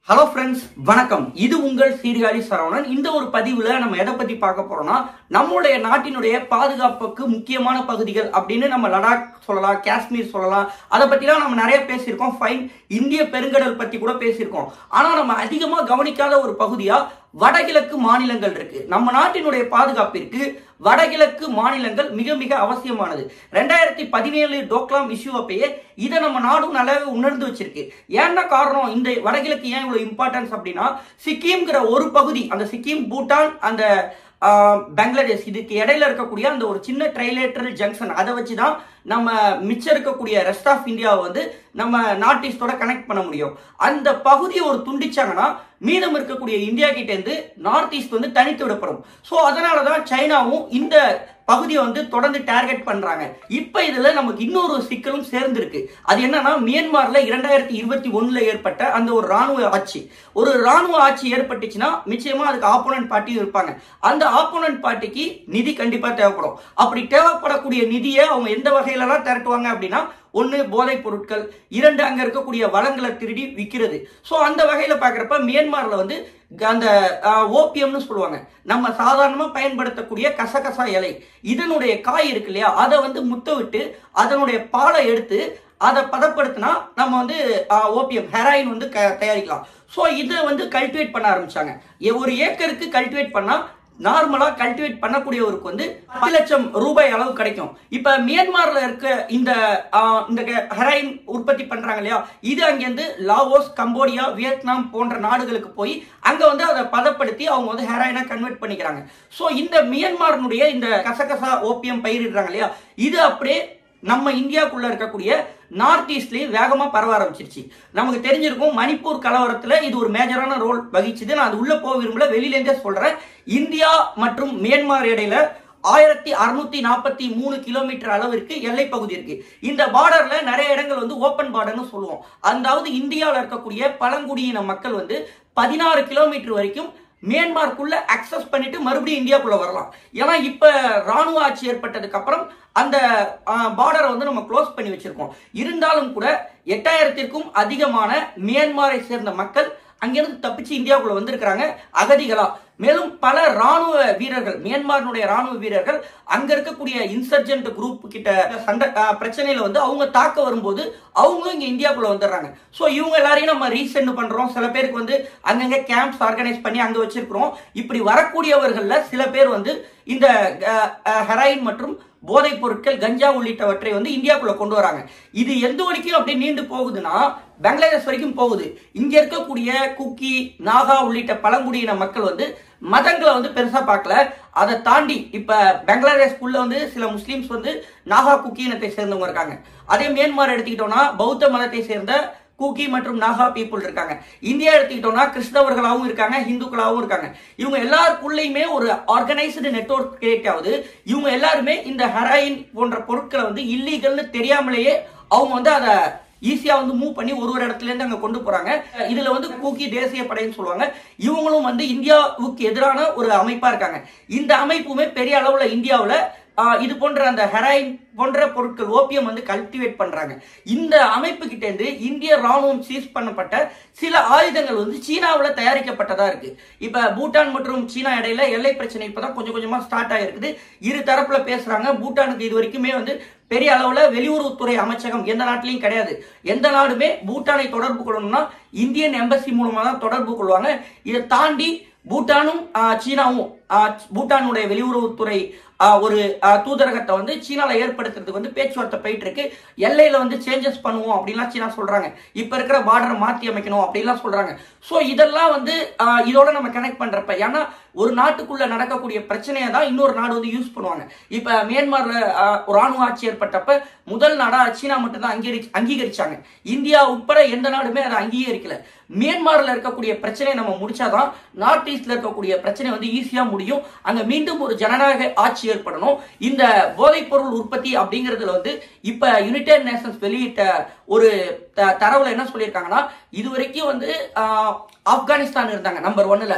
hello friends வணக்கம் இது உங்கள் சீர்காழி சரவணன் இந்த ஒரு பதிவுல நம்ம எதை பத்தி பார்க்க போறோம்னா நம்மளுடைய நாட்டினுடைய பாதுகாப்புக்கு முக்கியமான பகுதிகள் அப்படின்னு நம்ம லடாக் சொல்லலாம் காஷ்மீர் சொல்லலாம் அதை பத்திலாம் நம்ம நிறைய பேசியிருக்கோம் ஃபைன் இந்திய பெருங்கடல் பத்தி கூட பேசியிருக்கோம் ஆனா நம்ம அதிகமா கவனிக்காத ஒரு பகுதியா வடகிழக்கு மாநிலங்கள் இருக்கு நம்ம நாட்டினுடைய பாதுகாப்பிற்கு வடகிழக்கு மாநிலங்கள் மிக மிக அவசியமானது ரெண்டாயிரத்தி பதினேழு டோக்லாம் இஷ்யூ அப்பயே இதை நம்ம நாடும் நல்லாவே உணர்ந்து வச்சிருக்கு ஏன்னா காரணம் இந்த வடகிழக்கு ஏன் இவ்வளவு இம்பார்ட்டன்ஸ் அப்படின்னா சிக்கிம்ங்கிற ஒரு பகுதி அந்த சிக்கிம் பூட்டான் அந்த ஆஹ், பங்களாதேஷ் இதுக்கு இடையில இருக்கக்கூடிய அந்த ஒரு சின்ன ட்ரைலேட்டரல் ஜங்ஷன் அதை வச்சு தான் நம்ம மிச்சம் இருக்கக்கூடிய ரெஸ்ட் ஆஃப் இந்தியாவை வந்து நம்ம நார்த் ஈஸ்டோட கனெக்ட் பண்ண முடியும் அந்த பகுதியை ஒரு துண்டிச்சாங்கன்னா மீதம் இருக்கக்கூடிய இந்தியா கிட்ட இருந்து நார்த் ஈஸ்ட் வந்து தனித்து விடப்படும் ஸோ அதனால தான் சைனாவும் இந்த பகுதியை வந்து தொடர்ந்து டார்கெட் பண்றாங்க இப்ப இதுல நமக்கு இன்னொரு சிக்கலும் சேர்ந்திருக்கு அது என்னன்னா மியான்மர்ல இரண்டாயிரத்தி இருபத்தி ஒண்ணுல ஏற்பட்ட அந்த ஒரு ராணுவ ஆட்சி ஒரு ராணுவ ஆட்சி ஏற்பட்டுச்சுன்னா நிச்சயமா அதுக்கு ஆப்போனன்ட் பார்ட்டியும் இருப்பாங்க அந்த ஆப்போனன்ட் பார்ட்டிக்கு நிதி கண்டிப்பா தேவைப்படும் அப்படி தேவைப்படக்கூடிய நிதியை அவங்க எந்த வகையிலலாம் திரட்டுவாங்க அப்படின்னா ஒன்று போதைப் பொருட்கள் இரண்டு அங்க இருக்கக்கூடிய வளங்களை திருடி விற்கிறது ஸோ அந்த வகையில பார்க்குறப்ப மியான்மர்ல வந்து அந்த ஓபியம்னு சொல்லுவாங்க நம்ம சாதாரணமாக பயன்படுத்தக்கூடிய கசகசா இலை இதனுடைய காய் இருக்கு இல்லையா அதை வந்து முத்த விட்டு அதனுடைய பாலை எடுத்து அதை பதப்படுத்தினா நம்ம வந்து ஓபியம் ஹெராயின் வந்து க- தயாரிக்கலாம் ஸோ இதை வந்து கல்டிவேட் பண்ண ஆரம்பிச்சாங்க எ- ஒரு ஏக்கருக்கு கல்டிவேட் பண்ணா நார்மலா கல்டிவேட் பண்ணக்கூடியவருக்கு வந்து பத்து லட்சம் ரூபாய் அளவு கிடைக்கும் இப்ப மியான்மர்ல இருக்க இந்த ஆ, இந்த ஹெராயின் உற்பத்தி பண்றாங்க இல்லையா இது அங்கிருந்து லாவோஸ் கம்போடியா வியட்நாம் போன்ற நாடுகளுக்கு போய் அங்க வந்து அதை பதப்படுத்தி அவங்க வந்து ஹெராயினா கன்வெர்ட் பண்ணிக்கிறாங்க சோ இந்த மியான்மர்னுடைய இந்த கசகசா ஓபியம் பயிரிடுறாங்க இல்லையா இது அப்படியே நம்ம இந்தியாக்குள்ள இருக்கக்கூடிய நார்த் ஈஸ்ட்லயும் வேகமா பரவ ஆரம்பிச்சிருச்சு நமக்கு தெரிஞ்சிருக்கும் மணிப்பூர் கலவரத்துல இது ஒரு மேஜரான ரோல் வகிச்சுது நான் அது உள்ள போக விரும்பல வெளியில இருந்தே சொல்றேன் இந்தியா மற்றும் மியான்மர் இடையில ஆயிரத்தி அறுநூத்தி நாற்பத்தி மூணு கிலோமீட்டர் அளவிற்கு எல்லை பகுதி இருக்கு இந்த பார்டர்ல நிறைய இடங்கள் வந்து ஓப்பன் பார்டர்னு சொல்லுவோம் அதாவது இந்தியாவில் இருக்கக்கூடிய பழங்குடியின மக்கள் வந்து பதினாறு கிலோமீட்டர் வரைக்கும் மியான்மருக்குள்ள அக்சஸ் பண்ணிட்டு மறுபடியும் இந்தியாக்குள்ள வரலாம் ஏன்னா இப்ப ராணுவ ஆட்சி ஏற்பட்டதுக்கு அப்புறம் அந்த பார்டரை வந்து நம்ம க்ளோஸ் பண்ணி வச்சிருக்கோம் இருந்தாலும் கூட எட்டாயிரத்திற்கும் அதிகமான மியான்மரை சேர்ந்த மக்கள் அங்கிருந்து தப்பிச்சு இந்தியாவுக்குள்ள வந்திருக்கிறாங்க அகதிகளா மேலும் பல ராணுவ வீரர்கள் மியான்மருடைய ராணுவ வீரர்கள் அங்க இருக்கக்கூடிய இன்சர்ஜென்ட் குரூப் கிட்ட சண்டை அஹ், பிரச்சனையில வந்து அவங்க தாக்க வரும்போது அவங்களும் இங்க இந்தியாக்குள்ள வந்துடுறாங்க சோ இவங்க எல்லாரையும் நம்ம ரீசெண்ட் பண்றோம் சில பேருக்கு வந்து அங்கங்க கேம்ப்ஸ் ஆர்கனைஸ் பண்ணி அங்க வச்சிருக்கிறோம் இப்படி வரக்கூடியவர்கள்ல சில பேர் வந்து இந்த ஹெராயின் மற்றும் போதைப் பொருட்கள் கஞ்சா உள்ளிட்டவற்றை வந்து இந்தியாக்குள்ள கொண்டு வராங்க இது எந்த வரைக்கும் அப்படியே நீண்டு போகுதுன்னா பங்களாதேஷ் வரைக்கும் போகுது இங்க இருக்கக்கூடிய குக்கி நாகா உள்ளிட்ட பழங்குடியின மக்கள் வந்து மதங்களை வந்து பெருசா பார்க்கல அதை தாண்டி இப்ப பங்களாதேஷ்குள்ள வந்து சில முஸ்லிம்ஸ் வந்து நாகா குக்கி இனத்தை சேர்ந்தவங்க இருக்காங்க அதே மியான்மர் எடுத்துக்கிட்டோம்னா பௌத்த மதத்தை சேர்ந்த கூக்கி மற்றும் நாகா பீப்புள் இருக்காங்க இந்தியா எடுத்துக்கிட்டோம்னா கிறிஸ்தவர்களாகவும் இருக்காங்க இந்துக்களாகவும் இருக்காங்க இவங்க எல்லாருக்குள்ளயுமே ஒரு ஆர்கனைஸ்டு நெட்வொர்க் கிரியேட் ஆகுது இவங்க எல்லாருமே இந்த ஹெராயின் போன்ற பொருட்களை வந்து இல்லீகல்னு தெரியாமலேயே அவங்க வந்து அதை ஈஸியா வந்து மூவ் பண்ணி ஒரு ஒரு இடத்துல இருந்து அங்க கொண்டு போறாங்க இதுல வந்து கூக்கி தேசிய படைன்னு சொல்லுவாங்க இவங்களும் வந்து இந்தியாவுக்கு எதிரான ஒரு அமைப்பா இருக்காங்க இந்த அமைப்புமே பெரிய அளவுல இந்தியாவுல ஆஹ், இது போன்ற அந்த ஹெராயின் போன்ற பொருட்கள் ஓபியம் வந்து கல்டிவேட் பண்றாங்க இந்த அமைப்பு கிட்ட இருந்து இந்திய ராணுவம் சீஸ் பண்ணப்பட்ட சில ஆயுதங்கள் வந்து சீனாவுல தயாரிக்கப்பட்டதா இருக்கு இப்ப பூட்டான் மற்றும் சீனா இடையில எல்லை பிரச்சனை இப்பதான் கொஞ்சம் கொஞ்சமா ஸ்டார்ட் ஆயிருக்குது இரு தரப்புல பேசுறாங்க பூட்டானுக்கு இது வரைக்குமே வந்து பெரிய அளவுல வெளியுறவுத்துறை அமைச்சகம் எந்த நாட்டிலையும் கிடையாது எந்த நாடுமே பூட்டானை தொடர்பு கொள்ளணும்னா இந்தியன் எம்பசி மூலமா தான் தொடர்பு கொள்வாங்க இதை தாண்டி பூட்டானும் ஆஹ், சீனாவும் ஆஹ், பூட்டானுடைய வெளியுறவுத்துறை ஆஹ், ஒரு ஆஹ், தூதரகத்தை வந்து சீனால ஏற்படுத்துறதுக்கு வந்து பேச்சுவார்த்தை போயிட்டு இருக்கு எல்லையில வந்து சேஞ்சஸ் பண்ணுவோம் அப்படின்லாம் சீனா சொல்றாங்க இப்ப இருக்கிற பார்டரை மாத்தி அமைக்கணும் அப்படின்லாம் சொல்றாங்க சோ இதெல்லாம் வந்து ஆஹ், இதோட நம்ம கனெக்ட் பண்றப்ப ஏன்னா ஒரு நாட்டுக்குள்ள நடக்கக்கூடிய பிரச்சனையை தான் இன்னொரு நாடு வந்து யூஸ் பண்ணுவாங்க இப்ப மியான்மர்ல ஆஹ், ஒரு ராணுவ ஆட்சி ஏற்பட்டப்ப முதல் நாடா சீனா மட்டும் தான் அங்கீகரி அங்கீகரிச்சாங்க இந்தியா உட்பட எந்த நாடுமே அதை அங்கீகரிக்கல மியான்மர்ல இருக்கக்கூடிய பிரச்சனையை நம்ம முடிச்சாதான் நார்த் ஈஸ்ட்ல இருக்கக்கூடிய பிரச்சனை வந்து ஈஸியா முடியும் அங்க மீண்டும் ஒரு ஜனநாயக ஆட்சி ஏற்படணும் இந்த போதைப் பொருள் உற்பத்தி அப்படிங்கறதுல வந்து இப்ப யுனைடெட் நேஷன்ஸ் வெளியிட்ட ஒரு த- தரவுல என்ன சொல்லியிருக்காங்கன்னா இது வரைக்கும் வந்து ஆஹ், ஆப்கானிஸ்தான் இருந்தாங்க நம்பர் ஒன்னுல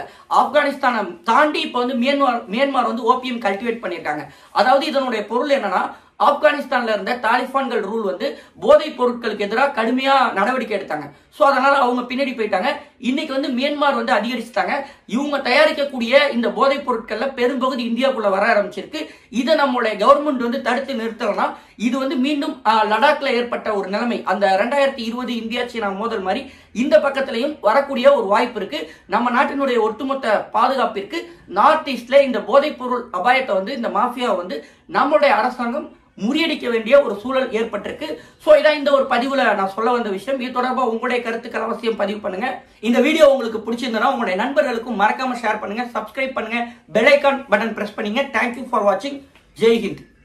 ஆப்கானிஸ்தானை தாண்டி இப்ப வந்து மியான்மர் மியான்மர் வந்து ஓபியம் கல்டிவேட் பண்ணியிருக்காங்க அதாவது இதனுடைய பொருள் என்னன்னா ஆப்கானிஸ்தான்ல இருந்த தாலிபான்கள் ரூல் வந்து போதைப் பொருட்களுக்கு எதிராக கடுமையா நடவடிக்கை எடுத்தாங்க சோ அதனால அவங்க பின்னாடி போயிட்டாங்க இன்னைக்கு வந்து மியான்மார் வந்து அதிகரிச்சுட்டாங்க இவங்க தயாரிக்கக்கூடிய இந்த போதைப் பொருட்கள்ல பெரும்பகுதி இந்தியாவுக்குள்ள வர ஆரம்பிச்சிருக்கு இதை நம்மளுடைய கவர்மெண்ட் வந்து தடுத்து நிறுத்தலாம் இது வந்து மீண்டும் ஆஹ், லடாக்ல ஏற்பட்ட ஒரு நிலைமை அந்த ரெண்டாயிரத்தி இருபது இந்தியா சீனா மோதல் மாதிரி இந்த பக்கத்திலையும் வரக்கூடிய ஒரு வாய்ப்பு இருக்கு நம்ம நாட்டினுடைய ஒட்டுமொத்த பாதுகாப்பிற்கு நார்த் ஈஸ்ட்ல இந்த போதைப் பொருள் அபாயத்தை வந்து இந்த மாஃபியா வந்து நம்மளுடைய அரசாங்கம் முறியடிக்க வேண்டிய ஒரு சூழல் ஏற்பட்டிருக்கு சோ இதான் இந்த ஒரு பதிவுல நான் சொல்ல வந்த விஷயம் இது தொடர்பா உங்களுடைய கருத்துக்கள் அவசியம் பதிவு பண்ணுங்க இந்த வீடியோ உங்களுக்கு பிடிச்சிருந்தனா உங்களுடைய நண்பர்களுக்கும் மறக்காம ஷேர் பண்ணுங்க சப்ஸ்கிரைப் பண்ணுங்க பெல் ஐகான் பட்டன் பிரஸ் பண்ணுங்க தேங்க்யூ ஃபார் வாட்சிங் ஜெய் ஹிந்த்